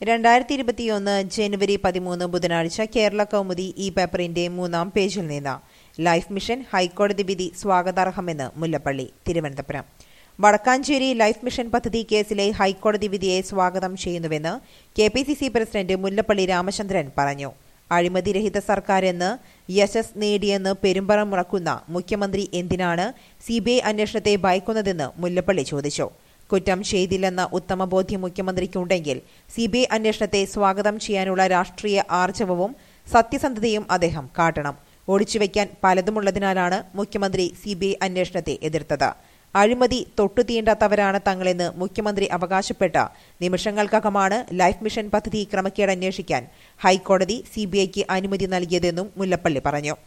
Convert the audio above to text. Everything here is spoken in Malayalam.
രണ്ടായിരത്തി ഇരുപത്തിയൊന്ന് ജനുവരി പതിമൂന്ന് ബുധനാഴ്ച കേരള കൗമുദി ഈ പേപ്പറിന്റെ മൂന്നാം പേജിൽ നിന്ന് ലൈഫ് മിഷൻ ഹൈക്കോടതി വിധി സ്വാഗതാർഹമെന്ന് മുല്ലപ്പള്ളി തിരുവനന്തപുരം വടക്കാഞ്ചേരി ലൈഫ് മിഷൻ പദ്ധതി കേസിലെ ഹൈക്കോടതി വിധിയെ സ്വാഗതം ചെയ്യുന്നുവെന്ന് K P C C president Mullappally Ramachandran പറഞ്ഞു അഴിമതിരഹിത സർക്കാരെന്ന് യശസ് നേടിയെന്ന് പെരുമ്പറം മുഴക്കുന്ന മുഖ്യമന്ത്രി എന്തിനാണ് സി ബി ഐ അന്വേഷണത്തെ ഭയക്കുന്നതെന്ന് മുല്ലപ്പള്ളി ചോദിച്ചു കുറ്റം ചെയ്തില്ലെന്ന ഉത്തമ ബോധ്യം മുഖ്യമന്ത്രിക്കുണ്ടെങ്കിൽ സി ബി ഐ അന്വേഷണത്തെ സ്വാഗതം ചെയ്യാനുള്ള രാഷ്ട്രീയ ആർജവവും സത്യസന്ധതയും അദ്ദേഹം കാട്ടണം ഒളിച്ചുവെക്കാൻ പലതുമുള്ളതിനാലാണ് മുഖ്യമന്ത്രി സി ബി ഐ അന്വേഷണത്തെ എതിർത്തത് അഴിമതി തൊട്ടുതീണ്ടാത്തവരാണ് തങ്ങളെന്ന് മുഖ്യമന്ത്രി അവകാശപ്പെട്ട നിമിഷങ്ങൾക്കകമാണ് ലൈഫ് മിഷൻ പദ്ധതി ക്രമക്കേട് അന്വേഷിക്കാൻ ഹൈക്കോടതി സിബിഐക്ക് അനുമതി നൽകിയതെന്നും മുല്ലപ്പള്ളി പറഞ്ഞു